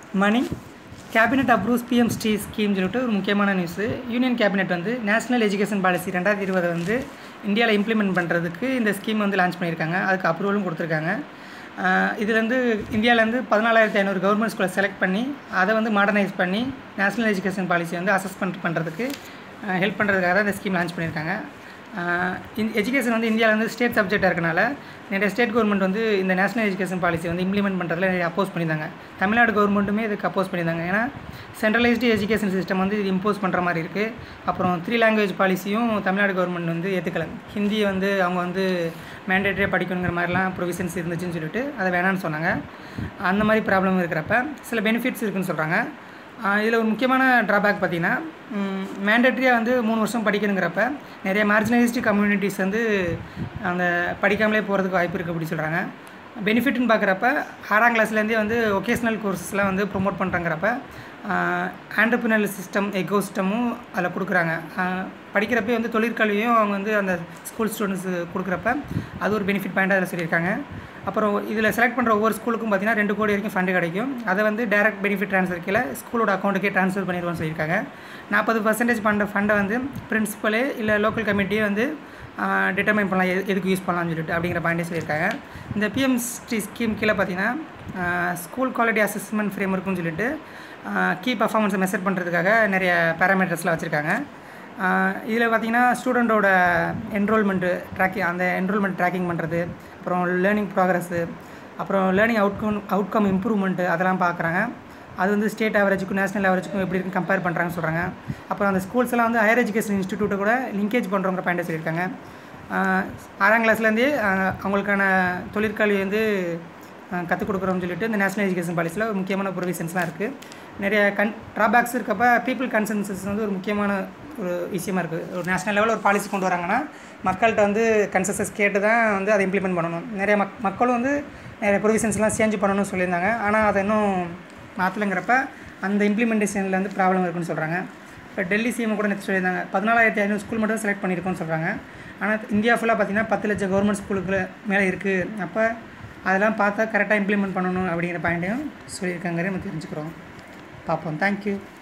மணி cabinet approves PMST scheme சொல்லிட்டு ஒரு முக்கியமான நியூஸு யூனியன் கேபினெட் வந்து நேஷனல் எஜுகேஷன் பாலிசி ரெண்டாயிரத்தி இருபதை வந்து இந்தியாவில் இம்ப்ளிமெண்ட் பண்ணுறதுக்கு இந்த ஸ்கீம் வந்து லான்ச் பண்ணியிருக்காங்க அதுக்கு அப்ரூவலும் கொடுத்துருக்காங்க இதுலேருந்து இந்தியாவிலேருந்து பதினாலாயிரத்தி ஐநூறு கவர்மெண்ட் ஸ்கூலை செலக்ட் பண்ணி அதை வந்து மாடர்னைஸ் பண்ணி நேஷனல் எஜுகேஷன் பாலிசி வந்து அசஸ்மெண்ட் பண்ணுறதுக்கு ஹெல்ப் பண்ணுறதுக்காக தான் இந்த ஸ்கீம் லான்ச் பண்ணியிருக்காங்க எஜுகேஷன் வந்து இந்தியாவில் வந்து ஸ்டேட் சப்ஜெக்டாக இருக்கனால நிறைய ஸ்டேட் கவர்மெண்ட் வந்து இந்த நேஷனல் எஜுகேஷன் பாலிசி வந்து இம்ப்ளிமெண்ட் பண்ணுறதுல நிறைய அப்போஸ் பண்ணியிருந்தாங்க தமிழ்நாடு கவர்மெண்ட்டுமே இதுக்கு அப்போஸ் பண்ணியிருந்தாங்க ஏன்னா சென்ட்ரலைஸ்டு எஜுகேஷன் சிஸ்டம் வந்து இது இம்போஸ் பண்ணுற மாதிரி இருக்குது அப்புறம் த்ரீ லாங்குவேஜ் பாலிசியும் தமிழ்நாடு கவர்மெண்ட் வந்து ஏற்றுக்கல ஹிந்தியை வந்து அவங்க வந்து மேண்டேட்டரியாக படிக்கணுங்கிற மாதிரிலாம் ப்ரொவிஷன்ஸ் இருந்துச்சுன்னு சொல்லிட்டு அதை வேணான்னு சொன்னாங்க அந்த மாதிரி ப்ராப்ளம் இருக்கிறப்ப சில பெனிஃபிட்ஸ் இருக்குன்னு சொல்கிறாங்க இதில் ஒரு முக்கியமான ட்ராபேக் பார்த்திங்கன்னா மேண்டட்ரியாக வந்து மூணு வருஷம் படிக்கணுங்கிறப்ப நிறைய மார்ஜினலைஸ்டு கம்யூனிட்டிஸ் வந்து அந்த படிக்காமலே போகிறதுக்கு வாய்ப்பு இருக்குது அப்படி சொல்கிறாங்க பெனிஃபிட்னு பார்க்குறப்ப ஆறாம் கிளாஸ்லேருந்தே வந்து ஒகேஷ்னல் கோர்ஸஸ்லாம் வந்து ப்ரொமோட் பண்ணுறங்கிறப்ப ஆண்டர்பிரினல் சிஸ்டம் எக்கோ சிஸ்டமும் அதில் கொடுக்குறாங்க படிக்கிறப்பே வந்து தொழிற்கல்வியும் அவங்க வந்து அந்த ஸ்கூல் ஸ்டூடெண்ட்ஸு கொடுக்குறப்ப அது ஒரு பெனிஃபிட் பாயிண்ட்டாக அதில் சொல்லியிருக்காங்க அப்புறம் இதில் செலக்ட் பண்ணுற ஒவ்வொரு ஸ்கூலுக்கும் பார்த்திங்கன்னா ரெண்டு கோடி வரைக்கும் ஃபண்டு கிடைக்கும் அதை வந்து டேரக்ட் பெனிஃபிட் ட்ரான்ஸ்ஃபர் கீழே ஸ்கூலோட அக்கௌண்ட்டுக்கே ட்ரான்ஸ்ஃபர் பண்ணிடுவோம்னு சொல்லியிருக்காங்க நாற்பது பர்சன்டேஜ் பண்ணுற ஃபண்டை வந்து பிரின்சிபலே இல்லை லோக்கல் கமிட்டியே வந்து டிட்டர்மைன் பண்ணலாம் எது எதுக்கு யூஸ் பண்ணலாம்னு சொல்லிட்டு அப்படிங்கிற பாயிண்டே சொல்லியிருக்காங்க இந்த பிஎம்ஸ்டி ஸ்கீம் கீழே பார்த்தீங்கன்னா ஸ்கூல் குவாலிட்டி அசஸ்மெண்ட் ஃப்ரேம் இருக்குன்னு சொல்லிட்டு கீ பர்ஃபார்மன்ஸை மெஷர் பண்ணுறதுக்காக நிறைய பேராமீட்டர்ஸ்லாம் வச்சுருக்காங்க இதில் பார்த்திங்கன்னா ஸ்டூடெண்ட்டோட என்ரோல்மெண்ட்டு ட்ராக்கிங் அந்த என்ரோல்மெண்ட் ட்ராக்கிங் பண்ணுறது அப்புறம் லேர்னிங் ப்ராக்ரஸ்ஸு அப்புறம் லேர்னிங் அவுட்கம் அவுட்கம் இம்ப்ரூவ்மெண்ட்டு அதெல்லாம் பார்க்குறாங்க அது வந்து ஸ்டேட் ஆவரேஜுக்கும் நேஷனல் ஆவரேஜுக்கும் எப்படி இருக்குன்னு கம்பேர் பண்ணுறாங்கன்னு சொல்கிறாங்க அப்புறம் அந்த ஸ்கூல்ஸ்லாம் வந்து ஹையர் எஜுகேஷன் இன்ஸ்டியூட்டை கூட லிங்கேஜ் பண்ணுறவங்க பாயிண்ட் சொல்லியிருக்காங்க ஆறாம் கிளாஸ்லேருந்தே அவங்களுக்கான தொழிற்கல்வி வந்து கற்றுக் கொடுக்குறோம்னு சொல்லிட்டு இந்த நேஷனல் எஜுகேஷன் பாலிசியில் ஒரு முக்கியமான ப்ரொவிஷன்ஸ்லாம் இருக்குது நிறைய கன் ட்ராபேக்ஸ் இருக்கப்ப பீப்புள் கன்சென்சஸ் வந்து ஒரு முக்கியமான ஒரு விஷயமா இருக்குது ஒரு நேஷனல் லெவலில் ஒரு பாலிசி கொண்டு வராங்கன்னா மக்கள்கிட்ட வந்து கன்சென்சஸ் கேட்டு தான் வந்து அதை இம்ப்ளிமெண்ட் பண்ணணும் நிறைய மக் மக்களும் வந்து நிறைய ப்ரொவிஷன்ஸ்லாம் சேஞ்ச் பண்ணணும்னு சொல்லியிருந்தாங்க ஆனால் அதை இன்னும் மாற்றலைங்கிறப்ப அந்த இம்ப்ளிமெண்டேஷனில் வந்து ப்ராப்ளம் இருக்குன்னு சொல்கிறாங்க இப்போ டெல்லி சிஎம் கூட நேற்று சொல்லியிருந்தாங்க பதினாலாயிரத்தி ஐநூறு ஸ்கூல் மட்டும் செலக்ட் பண்ணியிருக்கோம்னு சொல்கிறாங்க ஆனால் இந்தியா ஃபுல்லாக பார்த்திங்கன்னா பத்து லட்சம் கவர்மெண்ட் ஸ்கூலுக்கு மேலே இருக்குது அப்போ அதெல்லாம் பார்த்தா கரெக்டாக இம்ப்ளிமெண்ட் பண்ணணும் அப்படிங்கிற பாயிண்ட்டையும் சொல்லியிருக்காங்கிறத நம்ம தெரிஞ்சுக்கிறோம் பார்ப்போம் தேங்க்யூ